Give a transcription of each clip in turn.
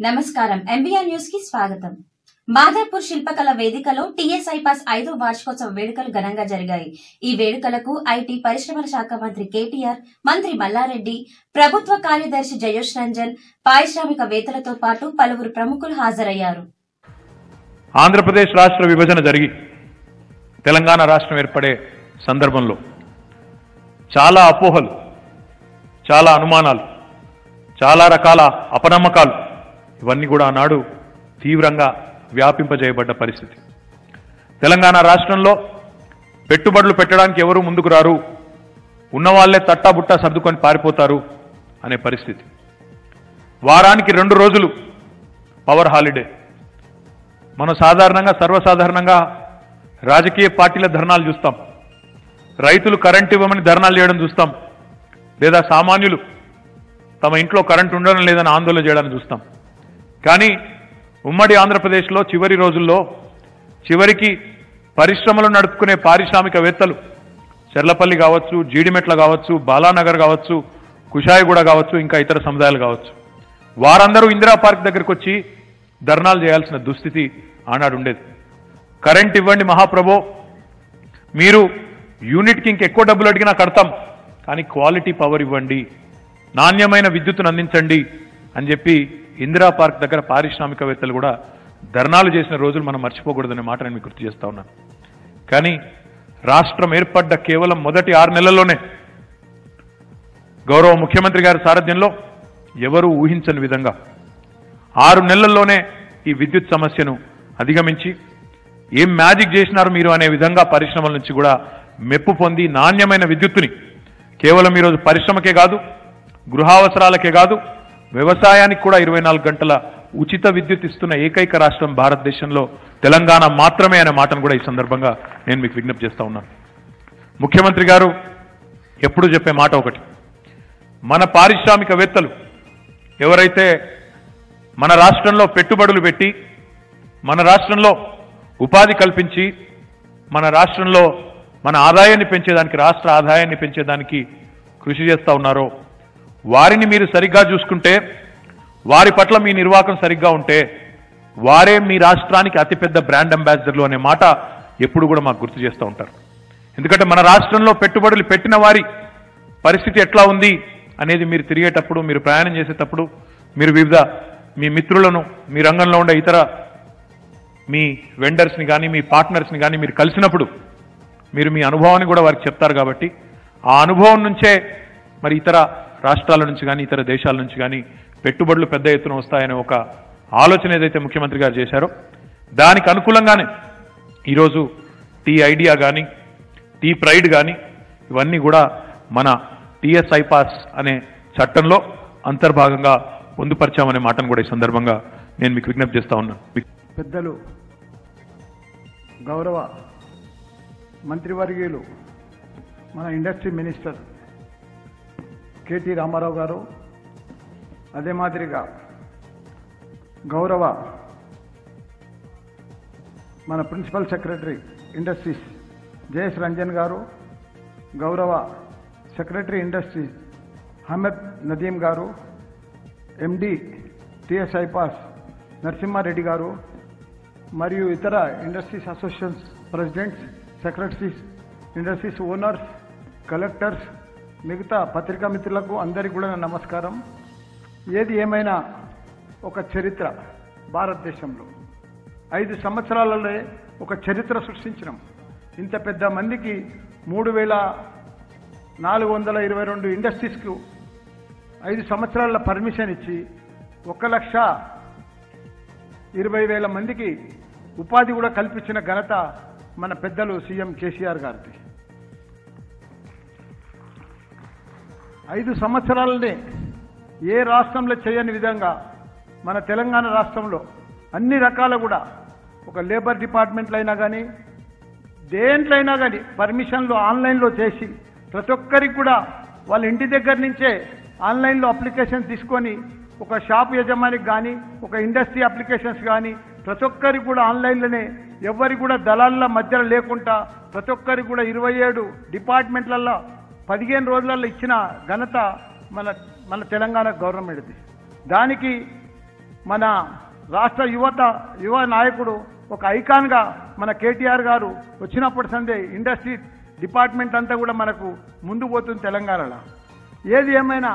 నమస్కారం MBR news కి స్వాగతం మాదాపూర్ శిల్పకళ వేదికలో టీఎస్ఐ పాస్ ఐదో వార్షికోత్సవ వేడుకలు ఘనంగా జరిగాయి ఈ వేడుకలకు ఐటీ పరిశ్రమల శాఖ మంత్రి కేటీఆర్ మంత్రి మల్లారెడ్డి ప్రభుత్వ కార్యదర్శి జయోష్ రంజన్ పారిశ్రామికవేత్తలతో పాటు పలువురు ప్రముఖులు హాజరయ్యారు ఆంధ్రప్రదేశ్ రాష్ట్ర విభజన జరిగి తెలంగాణ రాష్ట్రం ఏర్పడే సందర్భంలో చాలా అపోహలు చాలా అనుమానాలు చాలా రకాల అపనమ్మకాలు ఇవన్నీ కూడా ఆనాడు తీవ్రంగా వ్యాపింపజేయబడ్డ పరిస్థితి తెలంగాణ రాష్ట్రంలో పెట్టుబడులు పెట్టడానికి ఎవరు ముందుకు రారు ఉన్నవాళ్లే తట్టాబుట్టా సర్దుకొని పారిపోతారు అనే పరిస్థితి వారానికి రెండు రోజులు పవర్ హాలిడే మనం సాధారణంగా సర్వసాధారణంగా రాజకీయ పార్టీల ధర్నాలు చూస్తాం రైతులు కరెంట్ ఇవ్వమని ధర్నాలు చేయడం చూస్తాం లేదా సామాన్యులు తమ ఇంట్లో కరెంట్ ఉండడం లేదని ఆందోళన చేయడానికి చూస్తాం కానీ ఉమ్మడి ఆంధ్రప్రదేశ్లో చివరి రోజుల్లో చివరికి పరిశ్రమలు నడుపుకునే పారిశ్రామికవేత్తలు చెర్లపల్లి కావచ్చు జీడిమెట్ల కావచ్చు బాలానగర్ కావచ్చు కుషాయిగూడ కావచ్చు ఇంకా ఇతర సముదాయాలు కావచ్చు వారందరూ ఇందిరా పార్క్ దగ్గరికి వచ్చి ధర్నాలు చేయాల్సిన దుస్థితి ఆనాడు ఉండేది కరెంట్ ఇవ్వండి మహాప్రభో మీరు యూనిట్కి ఇంకెక్కువ డబ్బులు అడిగినా కడతాం కానీ క్వాలిటీ పవర్ ఇవ్వండి నాణ్యమైన విద్యుత్తును అందించండి అని చెప్పి ఇందిరా పార్క్ దగ్గర పారిశ్రామికవేత్తలు కూడా ధర్నాలు చేసిన రోజులు మనం మర్చిపోకూడదనే మాట నేను మీకు గుర్తు చేస్తా ఉన్నాను కానీ రాష్ట్రం ఏర్పడ్డ కేవలం మొదటి ఆరు నెలల్లోనే గౌరవ ముఖ్యమంత్రి గారి సారథ్యంలో ఎవరూ ఊహించని విధంగా ఆరు నెలల్లోనే ఈ విద్యుత్ సమస్యను అధిగమించి ఏం మ్యాజిక్ చేసినారు మీరు అనే విధంగా పరిశ్రమల నుంచి కూడా మెప్పు పొంది నాణ్యమైన విద్యుత్తుని కేవలం ఈరోజు పరిశ్రమకే కాదు గృహావసరాలకే కాదు వ్యవసాయానికి కూడా ఇరవై గంటల ఉచిత విద్యుత్ ఇస్తున్న ఏకైక రాష్ట్రం భారతదేశంలో తెలంగాణ మాత్రమే అనే మాటను కూడా ఈ సందర్భంగా నేను మీకు విజ్ఞప్తి చేస్తా ఉన్నాను ముఖ్యమంత్రి గారు ఎప్పుడు చెప్పే మాట ఒకటి మన పారిశ్రామికవేత్తలు ఎవరైతే మన రాష్ట్రంలో పెట్టుబడులు పెట్టి మన రాష్ట్రంలో ఉపాధి కల్పించి మన రాష్ట్రంలో మన ఆదాయాన్ని పెంచేదానికి రాష్ట్ర ఆదాయాన్ని పెంచేదానికి కృషి చేస్తా ఉన్నారో వారిని మీరు సరిగ్గా చూసుకుంటే వారి పట్ల మీ నిర్వాహకం సరిగ్గా ఉంటే వారే మీ రాష్ట్రానికి అతిపెద్ద బ్రాండ్ అంబాసిడర్లు అనే మాట ఎప్పుడు కూడా మాకు గుర్తు చేస్తూ ఉంటారు ఎందుకంటే మన రాష్ట్రంలో పెట్టుబడులు పెట్టిన వారి పరిస్థితి ఎట్లా ఉంది అనేది మీరు తిరిగేటప్పుడు మీరు ప్రయాణం చేసేటప్పుడు మీరు వివిధ మీ మిత్రులను మీ రంగంలో ఉండే ఇతర మీ వెండర్స్ని కానీ మీ పార్ట్నర్స్ని కానీ మీరు కలిసినప్పుడు మీరు మీ అనుభవాన్ని కూడా వారికి చెప్తారు కాబట్టి ఆ అనుభవం నుంచే మరి ఇతర రాష్ట్రాల నుంచి కానీ ఇతర దేశాల నుంచి కానీ పెట్టుబడులు పెద్ద ఎత్తున వస్తాయనే ఒక ఆలోచన ఏదైతే ముఖ్యమంత్రి గారు చేశారో దానికి అనుకూలంగానే ఈరోజు టీ ఐడియా కానీ టీ ప్రైడ్ కానీ ఇవన్నీ కూడా మన టీఎస్ ఐపాస్ అనే చట్టంలో అంతర్భాగంగా పొందుపరిచామనే మాటను కూడా ఈ సందర్భంగా నేను మీకు విజ్ఞప్తి చేస్తా ఉన్నాను పెద్దలు గౌరవ మంత్రివర్గీయులు మన ఇండస్ట్రీ మినిస్టర్ కేటీ రామారావు గారు అదే మాదిరిగా గౌరవ మన principal secretary industries Jayesh Ranjan garu గౌరవ సెక్రటరీ ఇండస్ట్రీస్ హమద్ నదీం గారు ఎండి టిఎస్ ఐపాస్ నరసింహారెడ్డి గారు మరియు ఇతర industries associations presidents secretaries industries owners collectors మిగతా పత్రికా మిత్రులకు అందరికీ కూడా నా నమస్కారం ఏది ఏమైనా ఒక చరిత్ర భారతదేశంలో ఐదు సంవత్సరాలలో ఒక చరిత్ర సృష్టించినాం ఇంత పెద్ద మందికి మూడు వేల నాలుగు వందల ఇరవై రెండు ఇండస్ట్రీస్కు ఐదు సంవత్సరాల పర్మిషన్ ఇచ్చి ఒక లక్ష ఇరవై వేల మందికి ఉపాధి కూడా కల్పించిన ఘనత మన పెద్దలు సీఎం కేసీఆర్ గారిది ఐదు సంవత్సరాలనే ఏ రాష్ట్రంలో చేయని విధంగా మన తెలంగాణ రాష్ట్రంలో అన్ని రకాల కూడా ఒక లేబర్ డిపార్ట్మెంట్లో అయినా కానీ దేంట్లో అయినా కానీ పర్మిషన్లు ఆన్లైన్లో చేసి ప్రతి ఒక్కరికి కూడా వాళ్ళ ఇంటి దగ్గర నుంచే ఆన్లైన్లో అప్లికేషన్ తీసుకొని ఒక షాప్ యజమానికి కానీ ఒక ఇండస్ట్రీ అప్లికేషన్స్ కానీ ప్రతి ఒక్కరికి కూడా ఆన్లైన్లోనే ఎవరికి కూడా దళాల మధ్యలో లేకుండా ప్రతి ఒక్కరికి కూడా ఇరవై ఏడు డిపార్ట్మెంట్లలో పదిహేను రోజులలో ఇచ్చిన ఘనత మన మన తెలంగాణ గవర్నమెంట్ది దానికి మన రాష్ట్ర యువత యువ నాయకుడు ఒక ఐకాన్గా మన కేటీఆర్ గారు వచ్చినప్పటి సందే ఇండస్ట్రీ డిపార్ట్మెంట్ అంతా కూడా మనకు ముందు పోతుంది తెలంగాణలో ఏది ఏమైనా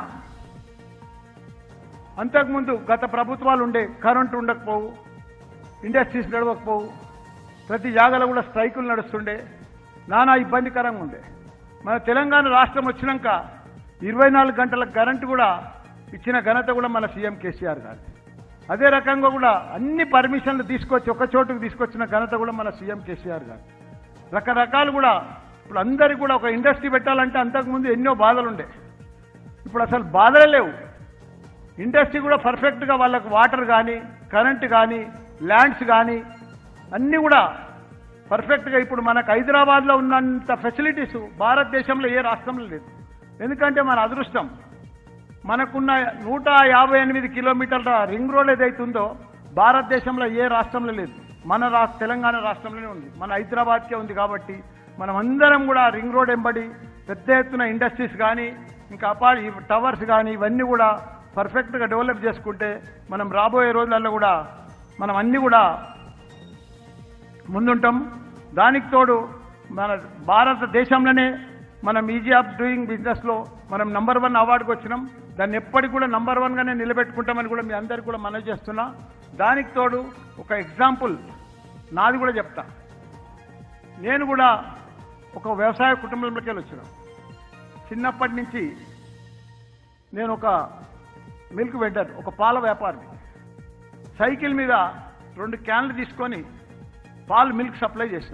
అంతకుముందు గత ప్రభుత్వాలు ఉండే కరెంటు ఉండకపోవు ఇండస్ట్రీస్ నడవకపోవు ప్రతి జాగాలో కూడా స్ట్రైకులు నడుస్తుండే నానా ఇబ్బందికరంగా ఉండే మన తెలంగాణ రాష్ట్రం వచ్చినాక ఇరవై నాలుగు గంటల కరెంటు కూడా ఇచ్చిన ఘనత కూడా మన సీఎం కేసీఆర్ గారు అదే రకంగా కూడా అన్ని పర్మిషన్లు తీసుకొచ్చి ఒక చోటుకు తీసుకొచ్చిన ఘనత కూడా మన సీఎం కేసీఆర్ గారు రకరకాలు కూడా ఇప్పుడు అందరికి కూడా ఒక ఇండస్ట్రీ పెట్టాలంటే అంతకుముందు ఎన్నో బాధలు ఉండే ఇప్పుడు అసలు బాధలే లేవు ఇండస్ట్రీ కూడా పర్ఫెక్ట్గా వాళ్ళకు వాటర్ కానీ కరెంట్ కానీ ల్యాండ్స్ కానీ అన్నీ కూడా పర్ఫెక్ట్గా ఇప్పుడు మనకు హైదరాబాద్లో ఉన్నంత ఫెసిలిటీస్ భారతదేశంలో ఏ రాష్ట్రంలో లేదు ఎందుకంటే మన అదృష్టం మనకున్న నూట యాభై ఎనిమిది కిలోమీటర్ల రింగ్ రోడ్ ఏదైతే ఉందో భారతదేశంలో ఏ రాష్ట్రంలో లేదు మన రా తెలంగాణ రాష్ట్రంలోనే ఉంది మన హైదరాబాద్కే ఉంది కాబట్టి మనం అందరం కూడా రింగ్ రోడ్ ఎంబడి పెద్ద ఎత్తున ఇండస్ట్రీస్ కానీ ఇంకా అపార్ ఈ టవర్స్ కానీ ఇవన్నీ కూడా పర్ఫెక్ట్గా డెవలప్ చేసుకుంటే మనం రాబోయే రోజులలో కూడా మనం అన్నీ కూడా ముందుంటాం దానికి తోడు మన భారతదేశంలోనే మనం ఈజీ ఆఫ్ డూయింగ్ బిజినెస్లో మనం నంబర్ వన్ అవార్డుకి వచ్చినాం దాన్ని ఎప్పటికి కూడా నంబర్ వన్గానే నిలబెట్టుకుంటామని కూడా మీ అందరికీ కూడా మనవి చేస్తున్నా దానికి తోడు ఒక ఎగ్జాంపుల్ నాది కూడా చెప్తా నేను కూడా ఒక వ్యవసాయ కుటుంబంలోకి వెళ్ళి వచ్చిన చిన్నప్పటి నుంచి నేను ఒక మిల్క్ వెండర్ ఒక పాల వ్యాపారిని సైకిల్ మీద రెండు క్యాన్లు తీసుకొని పాలు మిల్క్ సప్లై చేసిన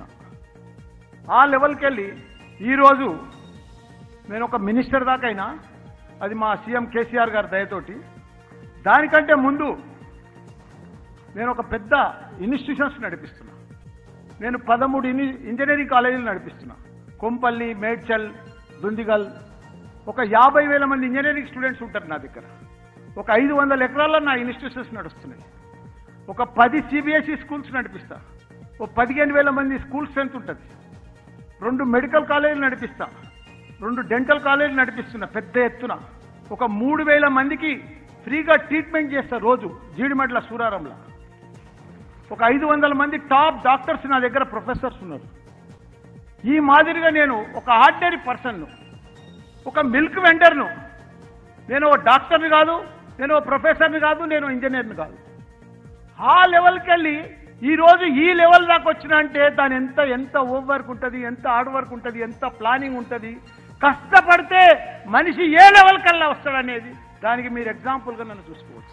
ఆ లెవెల్కి వెళ్ళి ఈరోజు నేను ఒక మినిస్టర్ దాకైనా అది మా సీఎం కేసీఆర్ గారి దయతోటి దానికంటే ముందు నేను ఒక పెద్ద ఇన్స్టిట్యూషన్స్ నడిపిస్తున్నా నేను పదమూడు ఇని ఇంజనీరింగ్ కాలేజీలు నడిపిస్తున్నా కొంపల్లి మేడ్చల్ దుందిగల్ ఒక యాభై వేల మంది ఇంజనీరింగ్ స్టూడెంట్స్ ఉంటారు నా దగ్గర ఒక ఐదు వందల ఎకరాల్లో నా ఇన్స్టిట్యూషన్స్ నడుస్తున్నాయి ఒక పది సిబిఎస్ఈ స్కూల్స్ నడిపిస్తా ఓ పదిహేను వేల మంది స్కూల్ స్ట్రెంత్ ఉంటుంది రెండు మెడికల్ కాలేజీలు నడిపిస్తా రెండు డెంటల్ కాలేజీలు నడిపిస్తున్నా పెద్ద ఎత్తున ఒక మూడు వేల మందికి ఫ్రీగా ట్రీట్మెంట్ చేస్తా రోజు జీడిమట్ల సూరారంలో ఒక ఐదు వందల మంది టాప్ డాక్టర్స్ నా దగ్గర ప్రొఫెసర్స్ ఉన్నారు ఈ మాదిరిగా నేను ఒక ఆర్డినరీ పర్సన్ను ఒక మిల్క్ వెండర్ను నేను ఓ డాక్టర్ని కాదు నేను ఓ ప్రొఫెసర్ని కాదు నేను ఇంజనీర్ని కాదు ఆ లెవెల్కి వెళ్ళి ఈ రోజు ఈ లెవెల్ దాకా వచ్చిన అంటే దాని ఎంత ఎంత ఓవర్ వర్క్ ఉంటుంది ఎంత హార్డ్ వర్క్ ఉంటుంది ఎంత ప్లానింగ్ ఉంటుంది కష్టపడితే మనిషి ఏ లెవెల్ కల్లా వస్తాడనేది దానికి మీరు ఎగ్జాంపుల్గా నన్ను చూసుకోవచ్చు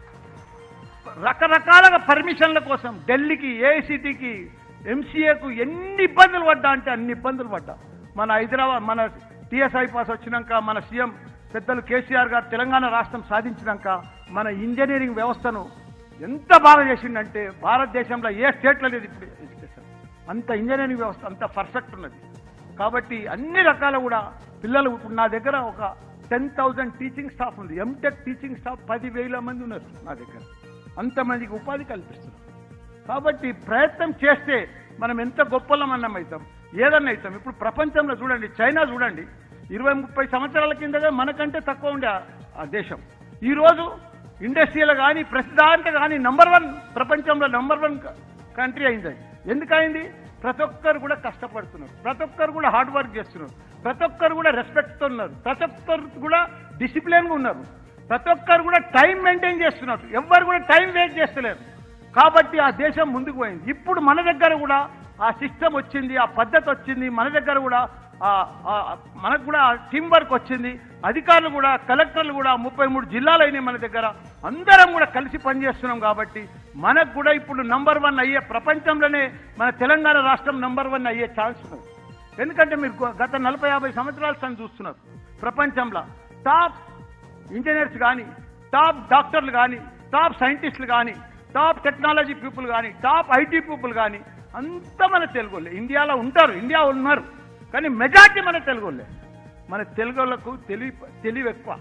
రకరకాలుగా పర్మిషన్ల కోసం ఢిల్లీకి ఏఐసిటీకి ఎంసీఏకు ఎన్ని ఇబ్బందులు పడ్డా అంటే అన్ని ఇబ్బందులు పడ్డా మన హైదరాబాద్ మన టిఎస్ఐ పాస్ వచ్చినాక మన సీఎం పెద్దలు కేసీఆర్ గారు తెలంగాణ రాష్ట్రం సాధించినాక మన ఇంజనీరింగ్ వ్యవస్థను ఎంత బాగా చేసిండంటే భారతదేశంలో ఏ స్టేట్లో లేదు ఇప్పుడు ఎడ్యుకేషన్ అంత ఇంజనీరింగ్ వ్యవస్థ అంత పర్ఫెక్ట్ ఉన్నది కాబట్టి అన్ని రకాల కూడా పిల్లలు ఇప్పుడు నా దగ్గర ఒక టెన్ థౌజండ్ టీచింగ్ స్టాఫ్ ఉంది ఎంటెక్ టీచింగ్ స్టాఫ్ పదివేల మంది ఉన్నారు నా దగ్గర అంతమందికి ఉపాధి కల్పిస్తున్నారు కాబట్టి ప్రయత్నం చేస్తే మనం ఎంత గొప్పలం అన్నం అవుతాం ఏదన్నా అవుతాం ఇప్పుడు ప్రపంచంలో చూడండి చైనా చూడండి ఇరవై ముప్పై సంవత్సరాల కిందగా మనకంటే తక్కువ ఉండే ఆ- ఆ దేశం ఈరోజు ఇండస్ట్రీలో కానీ ప్రతిదాంట్లో కానీ నంబర్ వన్ ప్రపంచంలో నంబర్ వన్ కంట్రీ అయింది అది ఎందుకైంది ప్రతి ఒక్కరు కూడా కష్టపడుతున్నారు ప్రతి ఒక్కరు కూడా హార్డ్ వర్క్ చేస్తున్నారు ప్రతి ఒక్కరు కూడా రెస్పెక్ట్తో ఉన్నారు ప్రతి ఒక్కరు కూడా డిసిప్లిన్గా ఉన్నారు ప్రతి ఒక్కరు కూడా టైం మెయింటైన్ చేస్తున్నారు ఎవ్వరు కూడా టైం వేస్ట్ చేస్తలేరు కాబట్టి ఆ దేశం ముందుకు పోయింది ఇప్పుడు మన దగ్గర కూడా ఆ సిస్టమ్ వచ్చింది ఆ పద్ధతి వచ్చింది మన దగ్గర కూడా ఆ- ఆ- మనకు కూడా టీం వర్క్ వచ్చింది అధికారులు కూడా కలెక్టర్లు కూడా ముప్పై మూడు జిల్లాలు అయినాయి మన దగ్గర అందరం కూడా కలిసి పనిచేస్తున్నాం కాబట్టి మనకు కూడా ఇప్పుడు నంబర్ వన్ అయ్యే ప్రపంచంలోనే మన తెలంగాణ రాష్ట్రం నంబర్ వన్ అయ్యే ఛాన్స్ ఉన్నది ఎందుకంటే మీరు గ- గత నలభై యాభై సంవత్సరాల సంది చూస్తున్నారు ప్రపంచంలో టాప్ ఇంజనీర్స్ కానీ టాప్ డాక్టర్లు కానీ టాప్ సైంటిస్టులు కానీ టాప్ టెక్నాలజీ పీపుల్ కానీ టాప్ ఐటీ పీపుల్ కానీ అంతా మన తెలుగులే ఇండియాలో ఉంటారు ఇండియా ఉన్నారు కానీ మెజార్టీ మన తెలుగులే మన తెలుగులకు తెలివి తెలివి ఎక్కువ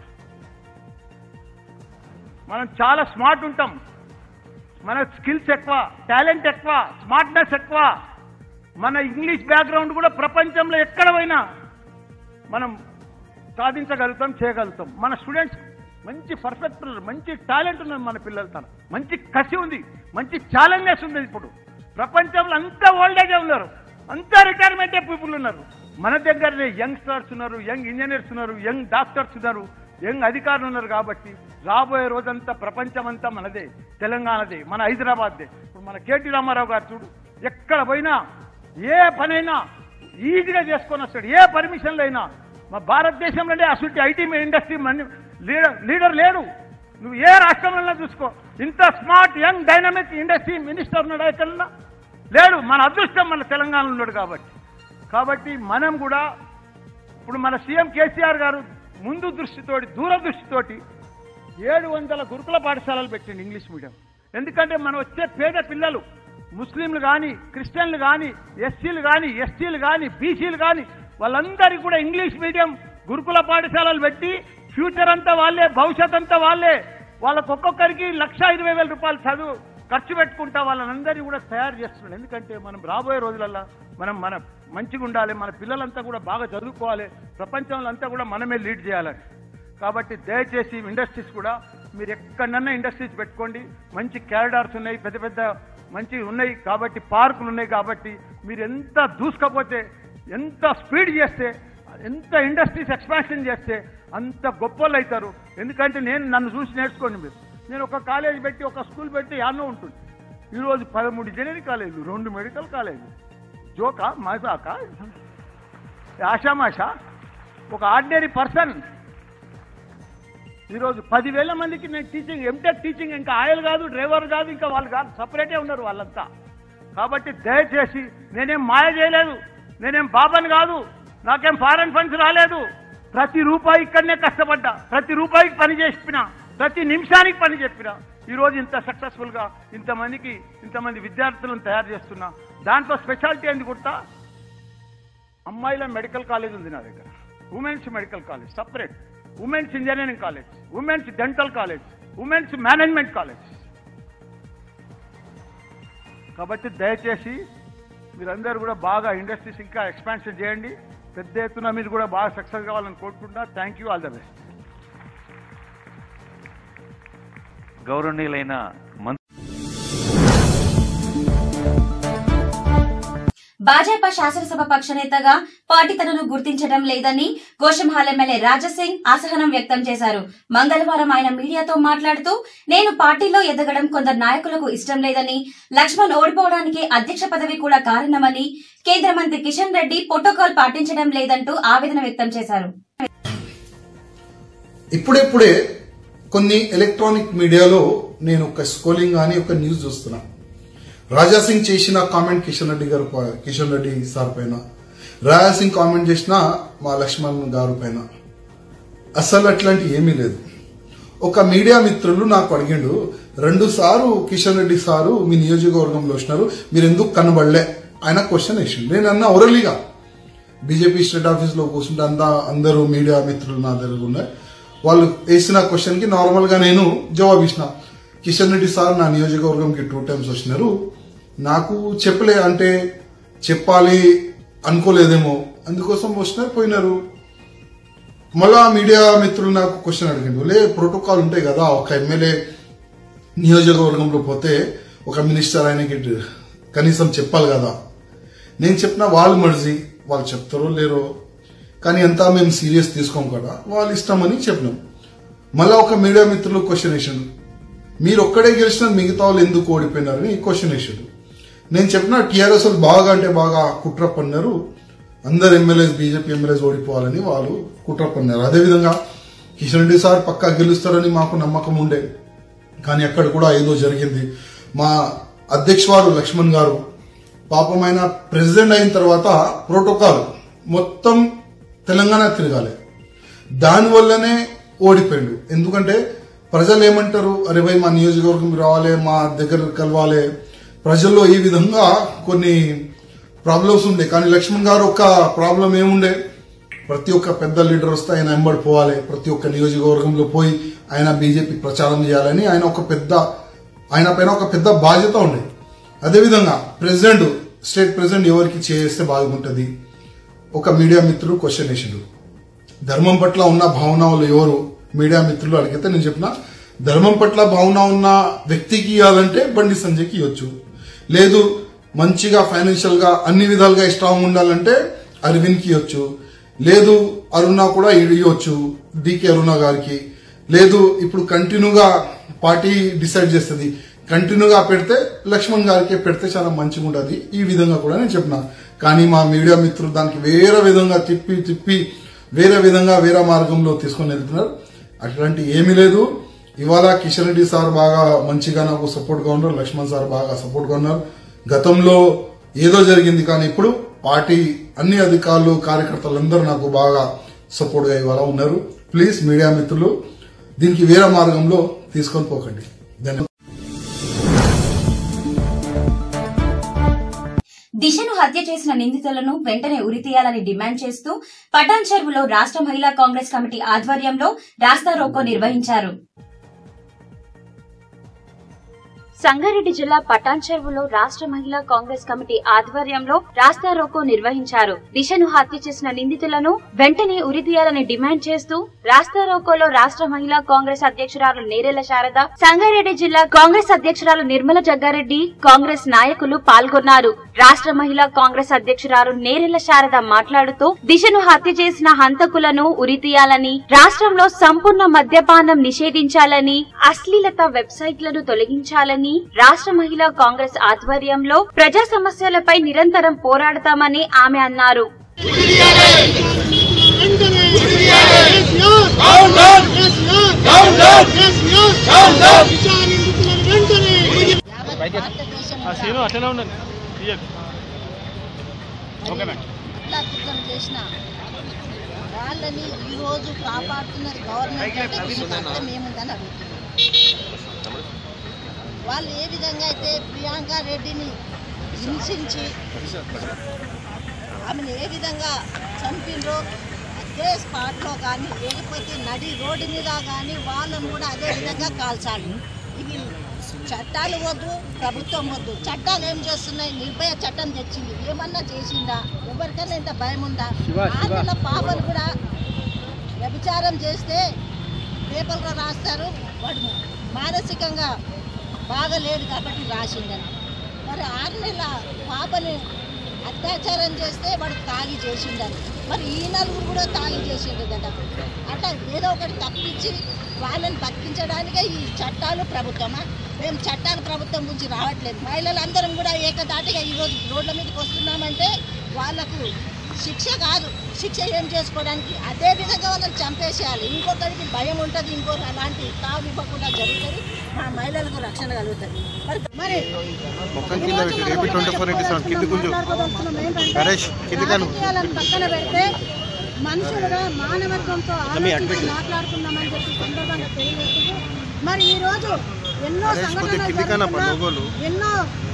మనం చాలా స్మార్ట్ ఉంటాం మన స్కిల్స్ ఎక్కువ టాలెంట్ ఎక్కువ స్మార్ట్నెస్ ఎక్కువ మన ఇంగ్లీష్ బ్యాక్గ్రౌండ్ కూడా ప్రపంచంలో ఎక్కడ పోయినా మనం సాధించగలుగుతాం చేయగలుగుతాం మన స్టూడెంట్స్ మంచి పర్ఫెక్ట్ ఉన్నారు మంచి టాలెంట్ ఉన్నారు మన పిల్లలు తన మంచి కసి ఉంది మంచి ఛాలెంజెస్ ఉంది ఇప్పుడు ప్రపంచంలో అంతా ఓల్డేజే ఉన్నారు అంతా రిటైర్మెంట్ పీపుల్ ఉన్నారు మన దగ్గరనే యంగ్ స్టార్స్ ఉన్నారు యంగ్ ఇంజనీర్స్ ఉన్నారు యంగ్ డాక్టర్స్ ఉన్నారు యంగ్ అధికారులు ఉన్నారు కాబట్టి రాబోయే రోజంతా ప్రపంచం అంతా మనదే తెలంగాణదే మన హైదరాబాద్దే ఇప్పుడు మన కేటీ రామారావు గారు చూడు ఎక్కడ పోయినా ఏ పనైనా ఈజీగా చేసుకొని వస్తాడు ఏ పర్మిషన్లు అయినా మా భారతదేశంలోనే అసలు ఐటీ ఇండస్ట్రీ మన లీడర్ లీడర్ లేడు నువ్వు ఏ రాష్ట్రంలో చూసుకో ఇంత smart young dynamic industry minister ఉన్నాడు ఎక్కడన్నా లేడు మన అదృష్టం మన తెలంగాణలో ఉన్నాడు కాబట్టి కాబట్టి మనం కూడా ఇప్పుడు మన సీఎం కేసీఆర్ గారు ముందు దృష్టితోటి దూరదృష్టితోటి ఏడు వందల గురుకుల పాఠశాలలు పెట్టింది ఇంగ్లీష్ మీడియం ఎందుకంటే మనం వచ్చే పేద పిల్లలు ముస్లింలు కానీ క్రిస్టియన్లు కానీ ఎస్సీలు కానీ ఎస్టీలు కానీ బీసీలు కానీ వాళ్ళందరికీ కూడా ఇంగ్లీష్ మీడియం గురుకుల పాఠశాలలు పెట్టి ఫ్యూచర్ అంతా వాళ్ళే భవిష్యత్ అంతా వాళ్ళే వాళ్ళకు ఒక్కొక్కరికి లక్ష ఇరవై వేల రూపాయలు చదువు ఖర్చు పెట్టుకుంటా వాళ్ళందరినీ కూడా తయారు చేస్తున్నాడు ఎందుకంటే మనం రాబోయే రోజులల్లో మనం మన మంచిగా ఉండాలి మన పిల్లలంతా కూడా బాగా చదువుకోవాలి ప్రపంచంలో అంతా కూడా మనమే లీడ్ చేయాలని కాబట్టి దయచేసి ఇండస్ట్రీస్ కూడా మీరు ఎక్కడన్నా ఇండస్ట్రీస్ పెట్టుకోండి మంచి క్యారిడార్స్ ఉన్నాయి పెద్ద పెద్ద మంచి ఉన్నాయి కాబట్టి పార్కులు ఉన్నాయి కాబట్టి మీరు ఎంత దూసుకపోతే ఎంత స్పీడ్ చేస్తే ఎంత ఇండస్ట్రీస్ ఎక్స్పాన్షన్ చేస్తే అంత గొప్పలు అవుతారు ఎందుకంటే నేను నన్ను చూసి నేర్చుకోండి మీరు నేను ఒక కాలేజ్ పెట్టి ఒక స్కూల్ పెట్టి యాన్నో ఉంటుంది ఈరోజు పదమూడు ఇంజనీరింగ్ కాలేజీలు రెండు మెడికల్ కాలేజీలు జోకా మజాకా ఆషామాషా ఒక ఆర్డినరీ పర్సన్ ఈరోజు పదివేల మందికి నేను టీచింగ్ ఎంటెక్ టీచింగ్ ఇంకా ఆయిల్ కాదు డ్రైవర్ కాదు ఇంకా వాళ్ళు కాదు సపరేటే ఉన్నారు వాళ్ళంతా కాబట్టి దయచేసి నేనేం మాయ చేయలేదు నేనేం బాబాని కాదు నాకేం ఫారెన్ ఫండ్స్ రాలేదు ప్రతి రూపాయి ఇక్కడనే కష్టపడ్డా ప్రతి రూపాయికి పని చెప్పిన ప్రతి నిమిషానికి పని చెప్పిన ఈ రోజు ఇంత సక్సెస్ఫుల్ గా ఇంతమందికి ఇంతమంది విద్యార్థులను తయారు చేస్తున్నా దాంట్లో స్పెషాలిటీ ఏంది కుర్తా అమ్మాయిల మెడికల్ కాలేజ్ ఉంది నా దగ్గర women's medical college separate women's engineering college women's dental college women's management college కాబట్టి దయచేసి మీరందరూ కూడా బాగా ఇండస్ట్రీస్ ఇంకా ఎక్స్పాన్షన్ చేయండి పెద్ద ఎత్తున మీరు కూడా బాగా సక్సెస్ కావాలని కోరుకుంటున్నా thank you all the best గౌరవనీయులైన మంత్రి భాజపా శాసనసభ పక్ష నేతగా పార్టీ తనను గుర్తించడం లేదని గోషంహాల్ ఎమ్మెల్యే రాజసింగ్ అసహనం వ్యక్తం చేశారు మంగళవారం ఆయన మీడియాతో మాట్లాడుతూ నేను పార్టీలో ఎదగడం కొందరు నాయకులకు ఇష్టం లేదని లక్ష్మణ్ ఓడిపోవడానికి అధ్యక్ష పదవి కూడా కారణమని కేంద్ర మంత్రి కిషన్ రెడ్డి ప్రోటోకాల్ పాటించడం లేదంటూ ఆవేదన వ్యక్తం చేశారు ఇప్పుడిప్పుడే కొన్ని ఎలక్ట్రానిక్ మీడియాలో నేను ఒక స్కోలింగ్ కానీ ఒక న్యూస్ చూస్తున్నా రాజా సింగ్ చేసిన కామెంట్ కిషన్ రెడ్డి గారు ప- కిషన్ రెడ్డి సార్ పైన రాజా సింగ్ కామెంట్ చేసిన మా లక్ష్మణ్ గారు పైన అసలు అట్లాంటి ఏమీ లేదు ఒక మీడియా మిత్రులు నాకు అడిగిండు రెండు సారు కిషన్ రెడ్డి సారు మీ నియోజకవర్గంలో వచ్చినారు మీరు ఎందుకు కనబడలే ఆయన క్వశ్చన్ వేసిండు నేను అన్న ఒరలిగా బీజేపీ స్టేట్ ఆఫీస్ లో కూర్చుంటే అంతా అందరూ మీడియా మిత్రులు నా దగ్గర ఉన్నాయి వాళ్ళు వేసిన క్వశ్చన్ కి నార్మల్ గా నేను జవాబు ఇచ్చిన కిషన్ రెడ్డి సార్ నా నియోజకవర్గంకి టూ టైమ్స్ వచ్చినారు నాకు చెప్పలే అంటే చెప్పాలి అనుకోలేదేమో అందుకోసం వచ్చినారు పోయినారు మళ్ళా మీడియా మిత్రులు నాకు క్వశ్చన్ అడిగిండు లే ప్రోటోకాల్ ఉంటాయి కదా ఒక ఎమ్మెల్యే నియోజకవర్గంలో పోతే ఒక మినిస్టర్ ఆయనకి కనీసం చెప్పాలి కదా నేను చెప్పిన వాళ్ళు మర్జీ వాళ్ళు చెప్తారో లేరో కానీ అంతా మేము సీరియస్ తీసుకోం కదా వాళ్ళ ఇష్టమని చెప్పినాం మళ్ళా ఒక మీడియా మిత్రులు క్వశ్చన్ వేసాడు మీరు ఒక్కడే గెలిచిన మిగతా వాళ్ళు ఎందుకు ఓడిపోయినారని క్వశ్చన్ వేసాడు నేను చెప్పిన టీఆర్ఎస్ వాళ్ళు బాగా అంటే బాగా కుట్ర పన్నారు అందరు ఎమ్మెల్యేస్ బీజేపీ ఎమ్మెల్యేస్ ఓడిపోవాలని వాళ్ళు కుట్ర పన్నారు అదేవిధంగా కిషన్ రెడ్డి సార్ పక్కా గెలుస్తారని మాకు నమ్మకం ఉండే కానీ అక్కడ కూడా ఏదో జరిగింది మా అధ్యక్షువారు లక్ష్మణ్ గారు పాపం ఆయన ప్రెసిడెంట్ అయిన తర్వాత ప్రోటోకాల్ మొత్తం తెలంగాణ తిరగాలి దానివల్లనే ఓడిపోయాడు ఎందుకంటే ప్రజలు ఏమంటారు అరే భయ్ మా నియోజకవర్గం రావాలి మా దగ్గర కలవాలి ప్రజల్లో ఈ విధంగా కొన్ని ప్రాబ్లమ్స్ ఉండే కానీ లక్ష్మణ్ గారు ఒక ప్రాబ్లం ఏముండే ప్రతి ఒక్క పెద్ద లీడర్ వస్తే ఆయన వెంబడి పోవాలి ప్రతి ఒక్క నియోజకవర్గంలో పోయి ఆయన బీజేపీ ప్రచారం చేయాలని ఆయన ఒక పెద్ద ఆయన పైన ఒక పెద్ద బాధ్యత ఉండే అదేవిధంగా ప్రెసిడెంట్ స్టేట్ ప్రెసిడెంట్ ఎవరికి చేస్తే బాగుంటుంది ఒక మీడియా మిత్రుడు క్వశ్చన్ వేసిండు ధర్మం పట్ల ఉన్న భావనలు ఎవరు మీడియా మిత్రులు అడిగితే నేను చెప్పిన ధర్మం పట్ల భావన ఉన్న వ్యక్తికి ఇవ్వాలంటే బండి సంజయ్కి ఇవ్వచ్చు లేదు మంచిగా ఫైనాన్షియల్ గా అన్ని విధాలుగా స్ట్రాంగ్ ఉండాలంటే అరవింద్కి ఇవ్వచ్చు లేదు అరుణ కూడా ఇవ్వచ్చు డికే అరుణ గారికి లేదు ఇప్పుడు కంటిన్యూగా పార్టీ డిసైడ్ చేస్తుంది కంటిన్యూగా పెడితే లక్ష్మణ్ గారికి పెడితే చాలా మంచిగా ఉంటుంది ఈ విధంగా కూడా నేను చెప్పిన కానీ మా మీడియా మిత్రులు దానికి వేరే విధంగా తిప్పి తిప్పి వేరే విధంగా వేరే మార్గంలో తీసుకొని వెళ్తున్నారు అట్లాంటి ఏమీ లేదు ఇవాళ కిషన్ రెడ్డి సార్ బాగా మంచిగా నాకు సపోర్ట్ గా ఉన్నారు లక్ష్మణ్ సార్ బాగా సపోర్ట్ గా ఉన్నారు గతంలో ఏదో జరిగింది కానీ ఇప్పుడు పార్టీ అన్ని అధికారులు కార్యకర్తలందరూ నాకు బాగా సపోర్ట్ గా ఇవాళ ఉన్నారు ప్లీజ్ మీడియా మిత్రులు దీనికి వేరే మార్గంలో తీసుకొని పోకండి ధన్యవాదాలు దిశను హత్య చేసిన నిందితులను వెంటనే ఉరితీయాలని డిమాండ్ చేస్తూ పటాన్ చెరువులో రాష్ట్ర మహిళా కాంగ్రెస్ కమిటీ ఆధ్వర్యంలో రాస్తా రోకో నిర్వహించారు సంగారెడ్డి జిల్లా పటాన్ చెరువులో రాష్ట్ర మహిళా కాంగ్రెస్ కమిటీ ఆధ్వర్యంలో రాస్తా రోకో నిర్వహించారు దిశను హత్య చేసిన నిందితులను వెంటనే ఉరితీయాలని డిమాండ్ చేస్తూ రాస్తా రోకోలో రాష్ట్ర మహిళా కాంగ్రెస్ అధ్యక్షురాలు నేరెల శారద సంగారెడ్డి జిల్లా కాంగ్రెస్ అధ్యక్షురాలు నిర్మల జగ్గారెడ్డి కాంగ్రెస్ నాయకులు పాల్గొన్నారు రాష్ట్ర మహిళా కాంగ్రెస్ అధ్యక్షురాలు నేరెల శారద మాట్లాడుతూ దిశను హత్య చేసిన హంతకులను ఉరితీయాలని రాష్ట్రంలో సంపూర్ణ మద్యపానం నిషేధించాలని అశ్లీలత వెబ్సైట్లను తొలగించాలని రాష్ట్ర మహిళా కాంగ్రెస్ ఆధ్వర్యంలో ప్రజా సమస్యలపై నిరంతరం పోరాడతామని ఆమె అన్నారు అత్యుత్తరం చేసిన వాళ్ళని ఈ రోజు కాపాడుతున్నది గవర్నమెంట్ అంటే దీనికి అర్థం ఏముందని అడుగుతున్నాం వాళ్ళు ఏ విధంగా అయితే ప్రియాంక రెడ్డిని హింసించి ఆమెను ఏ విధంగా చంపిండ్రో అదే స్పాట్లో కానీ లేకపోతే నడి రోడ్డు మీద కానీ వాళ్ళను కూడా అదే విధంగా కాల్చాలి ఇవి చట్టాలు వద్దు ప్రభుత్వం వద్దు చట్టాలు ఏం చేస్తున్నాయి నిర్భయ చట్టం తెచ్చింది ఏమన్నా చేసిందా ఎవరికైనా ఇంత భయం ఉందా ఆంధ్రలో పాపలు కూడా వ్యభిచారం చేస్తే పేపర్లో రాస్తారు వాడు మానసికంగా బాగలేడు కాబట్టి రాసిందని మరి ఆరు నెలల పాపని అత్యాచారం చేస్తే వాడు తాగి చేసిండని మరి ఈ నలుగురు కూడా తాగి చేసిండు కదా అట్లా ఏదో ఒకటి తప్పించి వాళ్ళని బతికించడానికే ఈ చట్టాలు ప్రభుత్వమా మేము చట్టాలు ప్రభుత్వం గురించి రావట్లేదు మహిళలందరం కూడా ఏకదాటిగా ఈరోజు రోడ్ల మీదకి వస్తున్నామంటే వాళ్ళకు శిక్ష కాదు శిక్ష ఏం చేసుకోవడానికి అదే విధంగా వాళ్ళని చంపేసేయాలి ఇంకొకరికి భయం ఉంటుంది ఇంకొకరు అలాంటి తావు ఇవ్వకుండా జరుగుతుంది మా మహిళలకు రక్షణ కలుగుతుంది మరి మరి మొత్తం కింద పెట్టి రేపు ట్వంటీ ఫోర్ ఇంటూ సెవెన్ కింద గుంజు మాట్లాడుకోదలుచుకున్నాం ఏంటంటే నరేష్ కిందికాను రాజకీయాలను పక్కన పెడితే మనుషులుగా మానవత్వంతో ఆలోచించి మాట్లాడుతున్నామని చెప్పి సందర్భంగా తెలియజేస్తూ మరి ఈ రోజు ఎన్నో నరేష్, కొద్దిగా సంఘటనలు కిందికన్నా జరుగుతున్నా, లోగోలు. ఎన్నో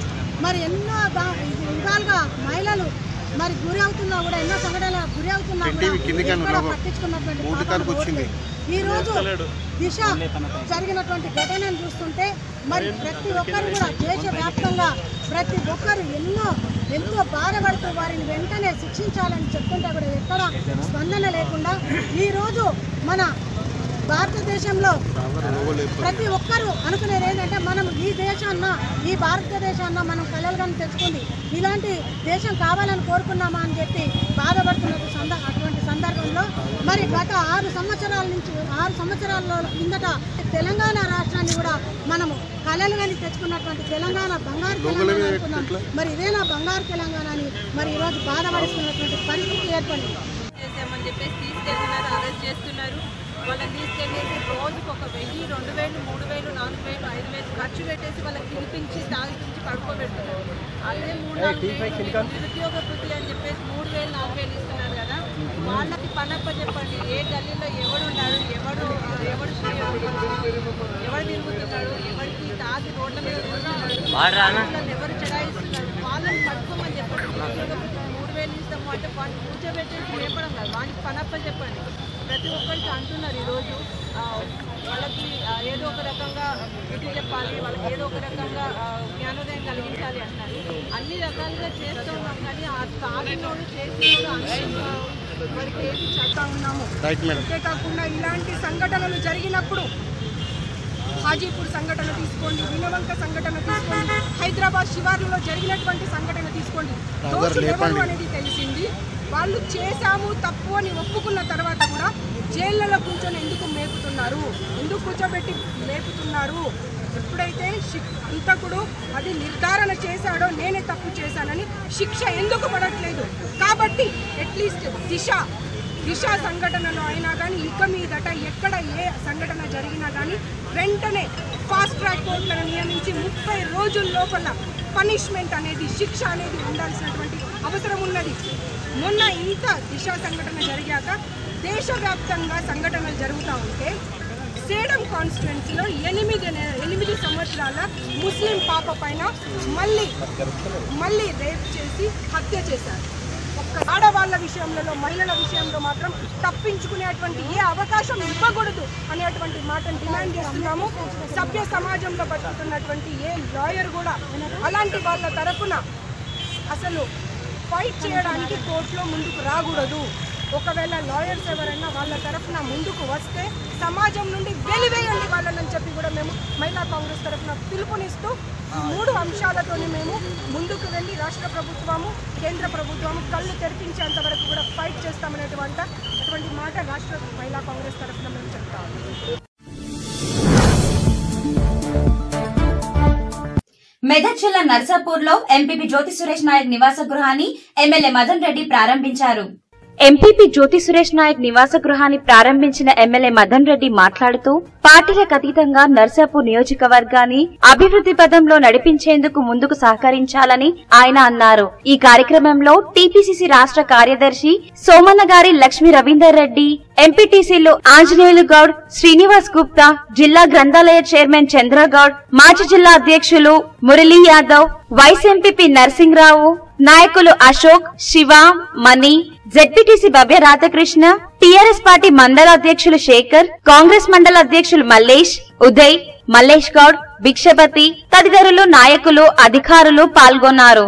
మరి ఎన్నో బా- విధాలుగా మహిళలు మరి గురి అవుతున్నా కూడా ఎన్నో సంఘటనలు గురి అవుతున్నా కూడా పెట్టివి కిందికన్నా ఎక్కడా లోగో. పట్టించుకున్నటువంటి మూడు పాపాలు కాలుకు వచ్చింది. పోవట్లేదు. ఈ రోజు దిశ జరిగినటువంటి ఘటనను చూస్తుంటే మరి ప్రతి ఒక్కరు కూడా దేశవ్యాప్తంగా ప్రతి ఒక్కరు ఎన్నో ఎంతో బాధపడుతూ వారిని వెంటనే శిక్షించాలని చెప్తుంటే కూడా ఎక్కడ స్పందన లేకుండా ఈ రోజు మన భారతదేశంలో ప్రతి ఒక్కరూ అనుకునేది ఏంటంటే మనం ఈ దేశాన్న ఈ భారతదేశాన్న మనం కలలుగాని తెచ్చుకుంది ఇలాంటి దేశం కావాలని కోరుకున్నామా అని చెప్పి బాధపడుతున్న సంద అటువంటి సందర్భంలో మరి గత ఆరు సంవత్సరాల నుంచి ఆరు సంవత్సరాల కిందట తెలంగాణ రాష్ట్రాన్ని కూడా మనము కలలుగాని తెచ్చుకున్నటువంటి తెలంగాణ బంగారు తెలంగాణ అనుకున్నాం మరి ఇదేనా బంగారు తెలంగాణ అని మరి ఈరోజు బాధపడుతున్నటువంటి పరిస్థితి ఏర్పడింది చేసామని చెప్పేసి తీసుకెళ్తున్నారు అరెస్ట్ చేస్తున్నారు వాళ్ళని తీసుకెళ్ళేసి రోజుకు ఒక వెయ్యి రెండు వేలు మూడు వేలు నాలుగు వేలు ఐదు వేలు ఖర్చు పెట్టేసి వాళ్ళకి పిలిపించి తాగిపించి పడుకోబెడుతున్నారు అదే మూడు నాలుగు వేలు మీకు నిరుద్యోగ వృత్తి అని చెప్పేసి మూడు వేలు నాలుగు వేలు ఇస్తున్నారు కదా వాళ్ళకి పనప్ప చెప్పండి ఏ గల్లీలో ఎవడు ఉన్నాడు ఎవడు ఎవడు ఎవడు తిరుగుతున్నాడు ఎవరికి తాగి రోడ్ల మీద తిరుగుతున్నాడు వాళ్ళని ఎవరు చెడాయిస్తున్నారు వాళ్ళని పట్టుకోమని చెప్పండి నిరుద్యోగ వృత్తి మూడు వేలు ఇస్తాము అంటే వాడిని కూర్చోబెట్టేసి లేపడం కాదు వానికి పనప్పని చెప్పండి ప్రతి ఒక్కరికి అంటున్నారు ఈరోజు ఆ, వాళ్ళకి ఆ, ఏదో ఒక రకంగా బుద్ధి చెప్పాలి వాళ్ళకి ఏదో ఒక రకంగా ఆ, జ్ఞానోదయం కలిగించాలి అంటారు అన్ని రకాలుగా చేస్తూ ఉన్నాం కానీ ఆ తాగినోడు చేసినోడు అందరూ వారికి ఏది చేస్తా ఉన్నాము రైట్ మేడం అంతేకాకుండా ఇలాంటి సంఘటనలు జరిగినప్పుడు హాజీపూర్ సంఘటన తీసుకోండి వినవంక సంఘటన తీసుకోండి హైదరాబాద్ శివార్లలో జరిగినటువంటి సంఘటన తీసుకోండి దోషులు ఎవరు అనేది తెలిసింది వాళ్ళు చేశాము తప్పు అని ఒప్పుకున్న తర్వాత కూడా జైళ్ళలో కూర్చొని ఎందుకు మేపుతున్నారు ఎందుకు కూర్చోబెట్టి మేపుతున్నారు ఎప్పుడైతే శిక్- హంతకుడు అది నిర్ధారణ చేశాడో నేనే తప్పు చేశానని శిక్ష ఎందుకు పడట్లేదు కాబట్టి అట్లీస్ట్ దిశ దిశ సంఘటనలో అయినా కానీ ఇక మీదట ఎక్కడ ఏ సంఘటన జరిగినా కానీ వెంటనే ఫాస్ట్ ట్రాక్ కోర్టులను నియమించి ముప్పై రోజుల లోపల పనిష్మెంట్ అనేది శిక్ష అనేది ఉండాల్సినటువంటి అవసరం ఉన్నది మొన్న ఇంత దిశ సంఘటన జరిగాక దేశవ్యాప్తంగా సంఘటనలు జరుగుతూ ఉంటే సేడం కాన్స్టిట్యున్సీలో ఎనిమిది నె- ఎనిమిది సంవత్సరాల ముస్లిం పాప పైన మళ్ళీ మళ్ళీ రేప్ చేసి హత్య చేశారు ఒక్క ఆడవాళ్ళ విషయంలో మహిళల విషయంలో మాత్రం తప్పించుకునేటువంటి ఏ అవకాశం ఇవ్వకూడదు అనేటువంటి మాటను డిమాండ్ చేస్తున్నాము సభ్య సమాజంలో బతుకుతున్నటువంటి ఏ లాయర్ కూడా అలాంటి వాళ్ళ తరపున అసలు ఫైట్ చేయడానికి కోర్టులో ముందుకు రాకూడదు ఒకవేళ లాయర్స్ ఎవరైనా వాళ్ళ తరఫున ముందుకు వస్తే సమాజం నుండి వెలివేయండి వాళ్ళని చెప్పి కూడా మేము మహిళా కాంగ్రెస్ తరఫున పిలుపునిస్తూ ఈ మూడు అంశాలతోని మేము ముందుకు వెళ్ళి రాష్ట్ర ప్రభుత్వము కేంద్ర ప్రభుత్వము కళ్ళు తెరిపించేంత వరకు కూడా ఫైట్ చేస్తామనేటువంటి అటువంటి మాట రాష్ట్ర మహిళా కాంగ్రెస్ తరఫున మేము చెప్తాము మెదక్ జిల్లా నర్సాపూర్ లో ఎంపీపీ జ్యోతి సురేష్ నాయక్ నివాస గృహాన్ని ఎమ్మెల్యే మదన్ రెడ్డి ప్రారంభించారు ఎంపీపీ జ్యోతి సురేష్ నాయక్ నివాస గృహాన్ని ప్రారంభించిన ఎమ్మెల్యే మదన్ రెడ్డి మాట్లాడుతూ పార్టీలకు అతీతంగా నర్సాపూర్ నియోజకవర్గాన్ని అభివృద్ధి పదంలో నడిపించేందుకు ముందుకు సహకరించాలని ఆయన అన్నారు ఈ కార్యక్రమంలో టీపీసీసీ రాష్ట్ర కార్యదర్శి సోమన్న గారి లక్ష్మీ రవీందర్ రెడ్డి ఎంపీటీసీలు ఆంజనేయులు గౌడ్ శ్రీనివాస్ గుప్తా జిల్లా గ్రంథాలయ చైర్మన్ చంద్రగౌడ్ మాజీ జిల్లా అధ్యక్షులు మురళీ యాదవ్ వైస్ ఎంపీపీ నర్సింగ్రావు నాయకులు Ashok Shiva Mani ZPTC Bhavya Radhakrishna TRS party మండల అధ్యక్షులు శేఖర్ కాంగ్రెస్ మండల అధ్యక్షులు మల్లేష్ ఉదయ్ మల్లేష్ గౌడ్ భిక్షపతి తదితరులు నాయకులు అధికారులు పాల్గొన్నారు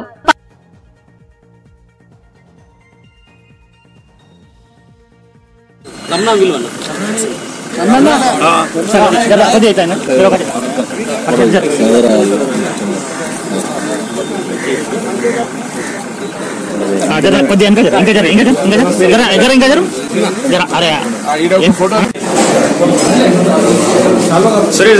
జర కొద్దిగా ఇంకా జర ఇంకా జర ఇంకా జర ఇంకా జర జర జర ఇంకా జర జర అరే ఏం ఫోటో సరే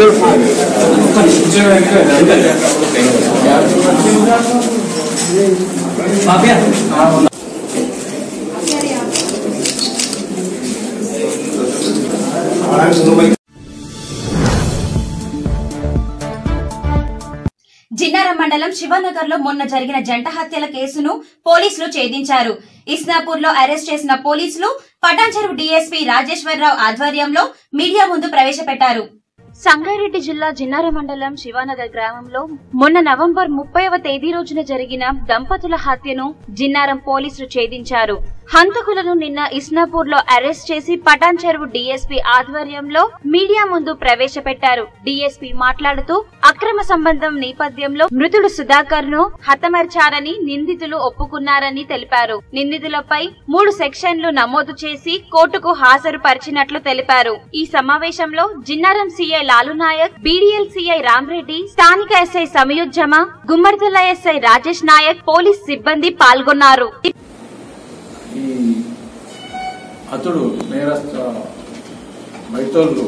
జిన్నారం మండలం శివనగర్ లో మొన్న జరిగిన జంట హత్యల కేసును పోలీసులు ఛేదించారు ఇస్నాపూర్ లో అరెస్ట్ చేసిన పోలీసులు పటాన్చెరువు డీఎస్పీ రాజేశ్వరరావు ఆధ్వర్యంలో మీడియా ముందు ప్రవేశపెట్టారు సంగారెడ్డి జిల్లా జిన్నార మండలం శివానగర్ గ్రామంలో మొన్న నవంబర్ ముప్పైవ తేదీ రోజున జరిగిన దంపతుల హత్యను జిన్నారం పోలీసులు ఛేదించారు హంతకులను నిన్న ఇస్నాపూర్ లో అరెస్ట్ చేసి పటాన్ చెరువు డీఎస్పీ ఆధ్వర్యంలో మీడియా ముందు ప్రవేశపెట్టారు డీఎస్పీ మాట్లాడుతూ అక్రమ సంబంధం నేపథ్యంలో మృతుడు సుధాకర్ ను హతమర్చారని నిందితులు ఒప్పుకున్నారని తెలిపారు నిందితులపై మూడు సెక్షన్లు నమోదు చేసి కోర్టుకు హాజరుపరిచినట్లు తెలిపారు ఈ సమావేశంలో Jinnaram CI Lalunayak BDL CI Ramreddy స్థానిక ఎస్ఐ సమయుజ్జమ గుమ్మడిదల ఎస్ఐ రాజేష్ నాయక్ పోలీస్ సిబ్బంది పాల్గొన్నారు ఈ అతడు నేరస్థ మైతోళ్ళు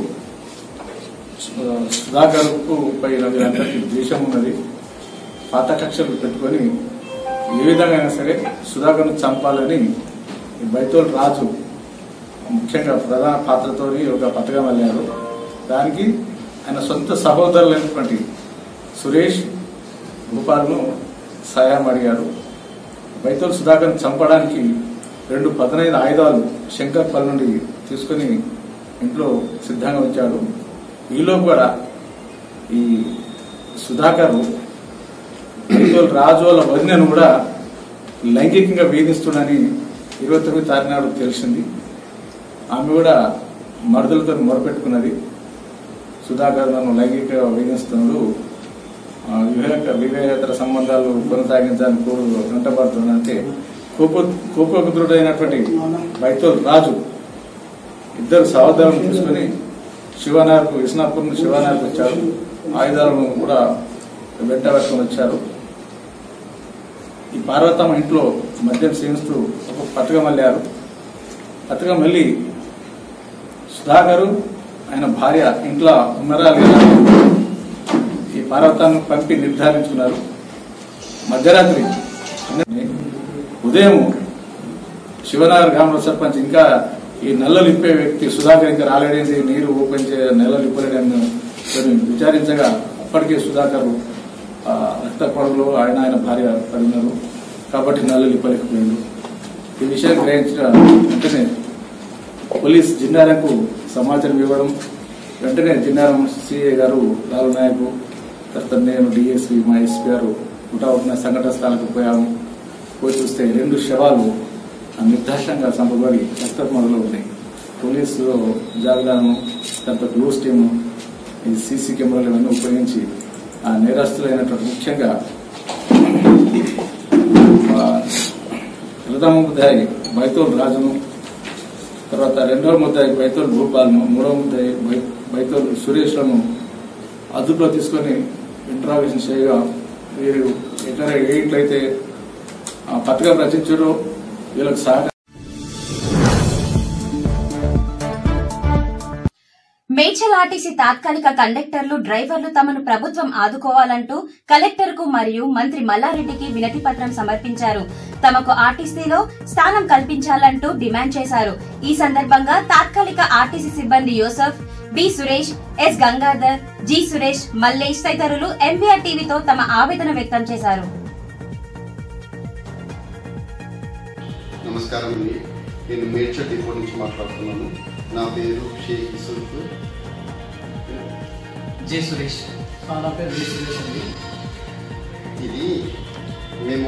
సుధాకర్కు పై వీరందరికీ ద్వేషం ఉన్నది పాత కక్షలు పెట్టుకొని ఏ విధంగా అయినా సరే సుధాకర్ను చంపాలని ఈ బైతోల్ రాజు ముఖ్యంగా ప్రధాన పాత్రతో ఒక పథకం వెళ్ళారు దానికి ఆయన సొంత సహోదరులైనటువంటి సురేష్ భూపాల్ను సహాయం అడిగాడు బైతోల్ సుధాకర్ని చంపడానికి రెండు పదునైదు ఆయుధాలు శంకర్పల్లి నుండి తీసుకుని ఇంట్లో సిద్ధంగా ఉంచాడు ఈలో కూడా ఈ సుధాకర్ బైతోల్ రాజు వాళ్ళ వదినను కూడా లైంగికంగా వేధిస్తుండని ఇరవై తొమ్మిది తారీఖు నాడు తెలిసింది ఆమె కూడా మరుదులతో మొరపెట్టుకున్నది సుధాకర్ నన్ను లైంగికంగా వేధిస్తున్నాడు ఆ, వివేక వివేకేతర సంబంధాలు కొనసాగించడానికి కోరు వెంటబడుతుందంటే కోప కోపకుదుడైనటువంటి బైతోల్ రాజు ఇద్దరు సహోదరులను తీసుకుని శివనాయకు ఇస్నాపూర్ నుండి శివనాయకు వచ్చారు ఆయుధాలను కూడా వెంట పెట్టుకుని వచ్చారు ఈ పార్వతమ్మ ఇంట్లో మద్యం సేవిస్తూ ఒక పథకం వెళ్ళారు పథకం వెళ్ళి సుధాకరు ఆయన భార్య ఇంట్లో ఉన్నారా లేదా ఈ పార్వతాన్ని పంపి నిర్ధారించుకున్నారు మధ్యరాత్రి ఉదయం శివనగర్ గ్రామ సర్పంచ్ ఇంకా ఈ నల్లలు ఇప్పే వ్యక్తి సుధాకర్ ఇంకా రాలేడేంటి నీరు ఓపెన్ చే నల్లలు ఇప్పలేడని కొన్ని విచారించగా అప్పటికే సుధాకర్ ఆ, రక్త కొడవలు ఆయన ఆయన భార్య పడినారు కాబట్టి నల్లలు ఇప్పలేకపోయిండు ఈ విషయం గ్రహించిన వెంటనే పోలీస్ జిన్నారంకు సమాచారం ఇవ్వడం వెంటనే జిన్నారం సిఐ గారు లాలు నాయక్ తర్వాత నేను డిఎస్పి మా ఎస్పీ గారు హుటాహుటిన సంఘటన స్థలానికి పోయాము పోయి చూస్తే రెండు శవాలు నిర్దాక్షంగా చంపబడి రక్తమొదలు ఉన్నాయి పోలీసు జాగ్రత్తను తర్వాత గ్లూస్ టీము ఈ సీసీ కెమెరాలు ఇవన్నీ ఉపయోగించి ఆ నేరస్తులైనటువంటి ముఖ్యంగా ఆ, ప్రథమ ముద్దాయి బైతోల్ రాజును తర్వాత రెండవ ముద్దాయి బైతోల్ భూపాల్ను మూడవ ముద్దాయి బై- బైతోల్ సురేష్లను అదుపులో తీసుకొని ఇంట్రాగేషన్ చేయగా వీరు ఎక్కడ ఏ ఇంట్లయితే ఆ పథకం రచించారో వీళ్ళకి సహకారం మేడ్చల్ ఆర్టీసీ తాత్కాలిక కండక్టర్లు డ్రైవర్లు తమను ప్రభుత్వం ఆదుకోవాలంటూ కలెక్టర్ కు మరియు మంత్రి మల్లారెడ్డికి వినతి పత్రం సమర్పించారు తమకు ఆర్టీసీలో స్థానం కల్పించాలంటూ డిమాండ్ చేశారు ఈ సందర్భంగా తాత్కాలిక ఆర్టీసీ సిబ్బంది Yosaf B Suresh S Gangadhar G Suresh Mallesh తదితరులు ఎంబీఆర్ టీవీతో తమ ఆవేదన వ్యక్తం చేశారు నమస్కారం అండి నేను మేడ్చల్ డిపో నుంచి మాట్లాడుతున్నాను నా పేరు షేక్ యూసుఫ్ జే సురేష్ నా పేరు జే సురేష్ అండి ఇది మేము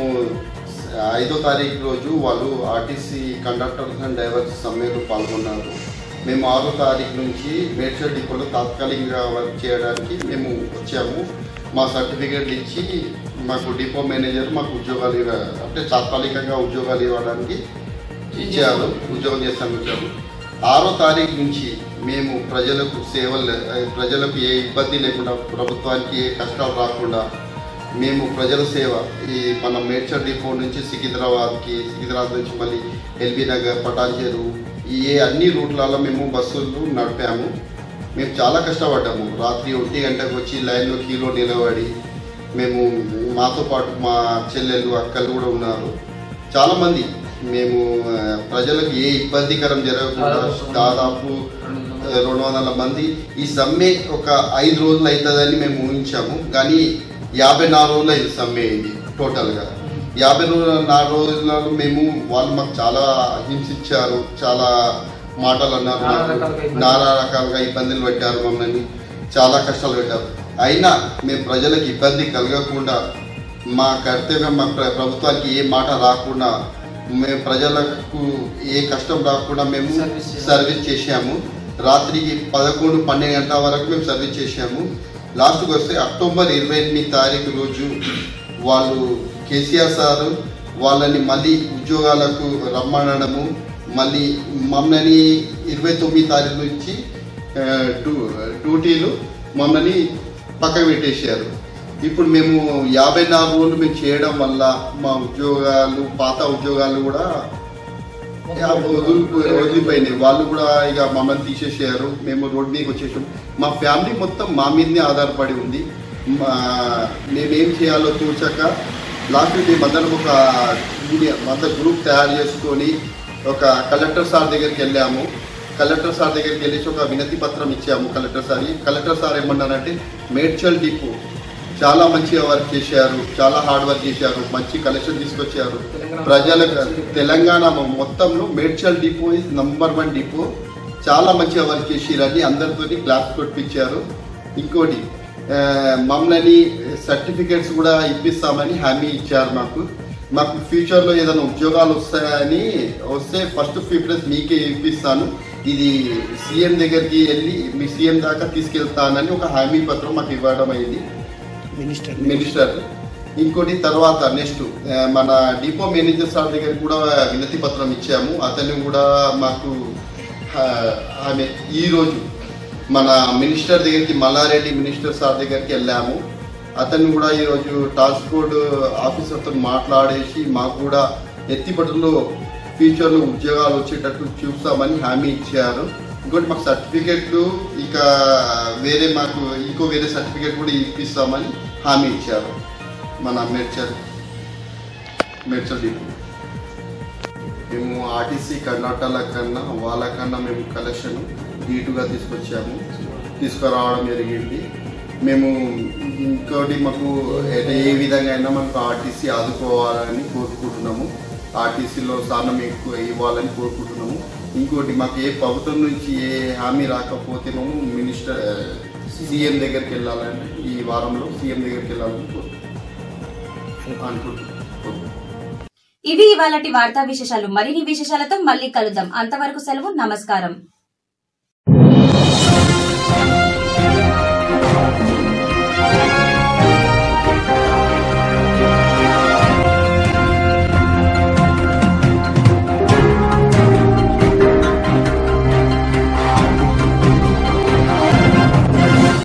ఐదో తారీఖు రోజు వాళ్ళు ఆర్టీసీ కండక్టర్స్ అండ్ డ్రైవర్స్ సమ్మెలో పాల్గొన్నారు మేము ఆరో తారీఖు నుంచి మేడ్చల్ డిపోలో తాత్కాలికంగా వర్క్ చేయడానికి మేము వచ్చాము మా సర్టిఫికేట్లు ఇచ్చి మాకు డిపో మేనేజర్ మాకు ఉద్యోగాలు ఇవ్వ అంటే తాత్కాలికంగా ఉద్యోగాలు ఇవ్వడానికి ఇచ్చారు ఉద్యోగం చేస్తాను వచ్చాము ఆరో తారీఖు నుంచి మేము ప్రజలకు సేవలు ప్రజలకు ఏ ఇబ్బంది లేకుండా ప్రభుత్వానికి ఏ కష్టాలు రాకుండా మేము ప్రజల సేవ ఈ మన మేడ్చల్ డిపో నుంచి సికింద్రాబాద్కి సికింద్రాబాద్ నుంచి మళ్ళీ ఎల్బీ నగర్ పటాన్ చెరువు ఈ ఏ అన్ని రూట్లలో మేము బస్సులు నడిపాము మేము చాలా కష్టపడ్డాము రాత్రి ఒంటి గంటకు వచ్చి లైన్లో క్యూలో నిలబడి మేము మాతో పాటు మా చెల్లెలు అక్కలు కూడా ఉన్నారు చాలామంది మేము ఆ, ప్రజలకు ఏ ఇబ్బందికరం జరగకుండా దాదాపు ఆ, రెండు వందల మంది ఈ సమ్మె ఒక ఐదు రోజులు అవుతుందని మేము ఊహించాము కానీ యాభై నాలుగు రోజులు అయింది సమ్మె ఇది టోటల్గా యాభై రోజుల నాలుగు రోజులలో మేము వాళ్ళు మాకు చాలా హింసించారు చాలా మాటలు అన్నారు నానా మాకు. రకాలుగా ఇబ్బందులు. నానా రకాలుగా ఇబ్బందులు పెట్టారు మమ్మల్ని చాలా కష్టాలు పెట్టారు అయినా మేము ప్రజలకు ఇబ్బంది కలగకుండా మా కర్తవ్యం మా ప్ర- ప్రభుత్వానికి ఏ మాట రాకుండా మేము ప్రజలకు ఏ కష్టం రాకుండా మేము సర్వీస్ చేయాలి. సర్వీస్ చేశాము రాత్రికి పదకొండు పన్నెండు గంటల వరకు మేము సర్వీస్ చేశాము లాస్ట్కి వస్తే అక్టోబర్ ఇరవై ఎనిమిది తారీఖు రోజు వాళ్ళు కేసీఆర్ సార్ వాళ్ళని మళ్ళీ ఉద్యోగాలకు రమ్మనడము మళ్ళీ మమ్మల్ని ఇరవై తొమ్మిది తారీఖు నుంచి ఆ, డ్యూ డ్యూటీలు మమ్మల్ని పక్కకు పెట్టేశారు ఇప్పుడు మేము యాభై నాలుగు రోజులు మేము చేయడం వల్ల మా ఉద్యోగాలు పాత ఉద్యోగాలు కూడా యా, వదిలిపోయి వదిలిపోయినాయి వాళ్ళు కూడా ఇక మమ్మల్ని తీసేసారు మేము రోడ్ మీదకి వచ్చేసాం మా ఫ్యామిలీ మొత్తం మా మీదనే ఆధారపడి ఉంది మా మేమేం చేయాలో తోచక లాస్ట్ మేము అందరం ఒక మీడియా అంత గ్రూప్ తయారు చేసుకొని ఒక కలెక్టర్ సార్ దగ్గరికి వెళ్ళాము కలెక్టర్ సార్ దగ్గరికి వెళ్ళేసి ఒక వినతి పత్రం ఇచ్చాము కలెక్టర్ సార్ కలెక్టర్ సార్ ఏమన్నారంటే మేడ్చల్ డిపో చాలా మంచిగా వర్క్ చేశారు చాలా హార్డ్ వర్క్ చేశారు మంచి కలెక్షన్ తీసుకొచ్చారు ప్రజలకు తెలంగాణ మొత్తంలో Medchal depot is number one depot చాలా మంచిగా వర్క్ చేసిరని అందరితోటి క్లాస్ కొట్టించారు ఇంకోటి ఆ, మమ్మల్ని సర్టిఫికేట్స్ కూడా ఇప్పిస్తామని హామీ ఇచ్చారు మాకు మాకు ఫ్యూచర్లో ఏదైనా ఉద్యోగాలు వస్తాయని వస్తే ఫస్ట్ ప్రిఫరెన్స్ మీకే ఇప్పిస్తాను ఇది సీఎం దగ్గరికి వెళ్ళి మీ సీఎం దాకా తీసుకెళ్తానని ఒక హామీ పత్రం మాకు ఇవ్వడం అయింది మినిస్టర్ మినిస్టర్ ఇంకోటి తర్వాత నెక్స్ట్ మన డిపో మేనేజర్ సార్ దగ్గర కూడా వినతి పత్రం ఇచ్చాము అతన్ని కూడా మాకు ఆ, ఆమె ఈరోజు మన మినిస్టర్ దగ్గరికి మల్లారెడ్డి మినిస్టర్ సార్ దగ్గరికి వెళ్ళాము అతన్ని కూడా ఈరోజు టాస్క్ ఫోర్డ్ ఆఫీసర్తో మాట్లాడేసి మాకు కూడా ఎత్తిపట్టులో ఫ్యూచర్లో ఉద్యోగాలు వచ్చేటట్టు చూస్తామని హామీ ఇచ్చారు ఇంకోటి మాకు సర్టిఫికెట్లు ఇక వేరే మాకు ఇంకో వేరే సర్టిఫికెట్ కూడా ఇప్పిస్తామని హామీ ఇచ్చారు మన మేడ్చల్ మేడ్చల్ డిపో మేము ఆర్టీసీ కర్ణాటక కన్నా వాళ్ళకన్నా మేము కలెక్షన్ నీటుగా తీసుకొచ్చాము తీసుకురావడం జరిగింది మేము ఇంకోటి మాకు ఏ- ఏ విధంగా అయినా మనకు ఆర్టీసీ ఆదుకోవాలని కోరుకుంటున్నాము ఆర్టీసీలో స్థానం ఎక్కువ ఇవ్వాలని కోరుకుంటున్నాము ఇంకోటి మాకు ఏ ప్రభుత్వం నుంచి ఏ హామీ రాకపోతే మేము మినిస్టర్ సీఎం దగ్గరికి వెళ్ళాలని ఈ వారంలో సీఎం దగ్గరికి వెళ్ళాలని కోరుకుంటున్నాం అనుకుంటున్నాం ఇవి ఇవాళటి వార్తా విశేషాలు మరిన్ని విశేషాలతో మళ్ళీ కలుద్దాం అంతవరకు సెలవు నమస్కారం